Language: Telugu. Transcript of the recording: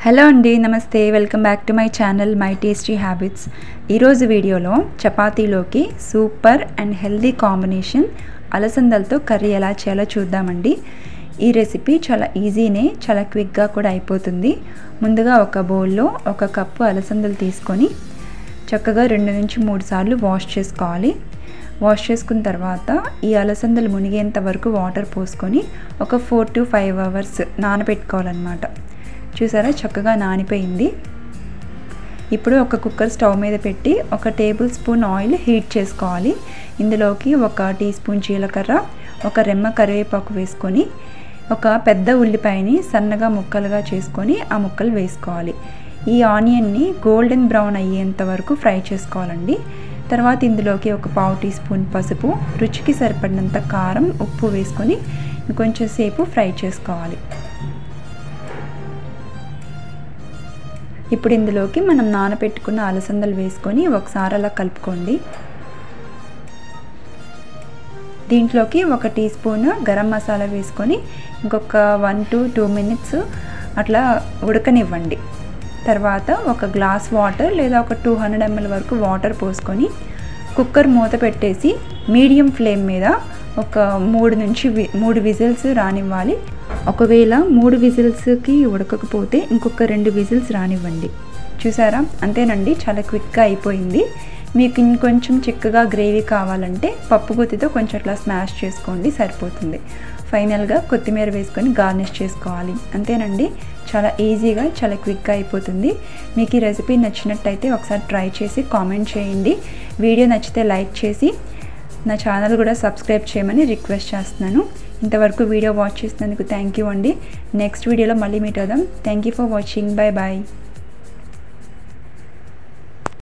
హలో అండి నమస్తే welcome back to my channel my tasty habits ఈరోజు వీడియోలో చపాతీలోకి సూపర్ అండ్ హెల్దీ కాంబినేషన్ అలసందలతో కర్రీ ఎలా చేయాలో చూద్దామండి ఈ రెసిపీ చాలా ఈజీనే చాలా క్విక్గా కూడా అయిపోతుంది ముందుగా ఒక బౌల్లో ఒక కప్పు అలసందలు తీసుకొని చక్కగా రెండు నుంచి మూడు సార్లు వాష్ చేసుకోవాలి వాష్ చేసుకున్న తర్వాత ఈ అలసందలు మునిగేంత వరకు వాటర్ పోసుకొని ఒక ఫోర్ టు ఫైవ్ అవర్స్ నానబెట్టుకోవాలన్నమాట చూసారా చక్కగా నానిపోయింది ఇప్పుడు ఒక కుక్కర్ స్టవ్ మీద పెట్టి ఒక టేబుల్ స్పూన్ ఆయిల్ హీట్ చేసుకోవాలి ఇందులోకి ఒక టీ స్పూన్ జీలకర్ర ఒక రెమ్మ కరివేపాకు వేసుకొని ఒక పెద్ద ఉల్లిపాయని సన్నగా ముక్కలుగా చేసుకొని ఆ ముక్కలు వేసుకోవాలి ఈ ఆనియన్ని గోల్డెన్ బ్రౌన్ అయ్యేంత వరకు ఫ్రై చేసుకోవాలండి తర్వాత ఇందులోకి ఒక పావు టీ స్పూన్ పసుపు రుచికి సరిపడినంత కారం ఉప్పు వేసుకొని కొంచెం సేపు ఫ్రై చేసుకోవాలి ఇప్పుడు ఇందులోకి మనం నానబెట్టుకున్న అలసందలు వేసుకొని ఒకసారి అలా కలుపుకోండి దీంట్లోకి ఒక టీ స్పూన్ గరం మసాలా వేసుకొని ఇంకొక వన్ టు టూ మినిట్స్ అట్లా ఉడకనివ్వండి తర్వాత ఒక గ్లాస్ వాటర్ లేదా ఒక టూ హండ్రెడ్ ఎంఎల్ వరకు వాటర్ పోసుకొని కుక్కర్ మూత పెట్టేసి మీడియం ఫ్లేమ్ మీద ఒక మూడు నుంచి మూడు విజిల్స్ రానివ్వాలి ఒకవేళ మూడు విజిల్స్కి ఉడకకపోతే ఇంకొక రెండు విజిల్స్ రానివ్వండి చూసారా అంతేనండి చాలా క్విక్గా అయిపోయింది మీకు ఇంకొంచెం చిక్కగా గ్రేవీ కావాలంటే పప్పు గుత్తితో కొంచెం అట్లా స్మాష్ చేసుకోండి సరిపోతుంది ఫైనల్గా కొత్తిమీర వేసుకొని గార్నిష్ చేసుకోవాలి అంతేనండి చాలా ఈజీగా చాలా క్విక్గా అయిపోతుంది మీకు ఈ రెసిపీ నచ్చినట్టయితే ఒకసారి ట్రై చేసి కామెంట్ చేయండి వీడియో నచ్చితే లైక్ చేసి నా ఛానల్ కూడా సబ్స్క్రైబ్ చేయమని రిక్వెస్ట్ చేస్తున్నాను ఇంతవరకు వీడియో వాచ్ చేసినందుకు థ్యాంక్ యూ అండి నెక్స్ట్ వీడియోలో మళ్ళీ మీట్ అవుదాం thank you for watching bye bye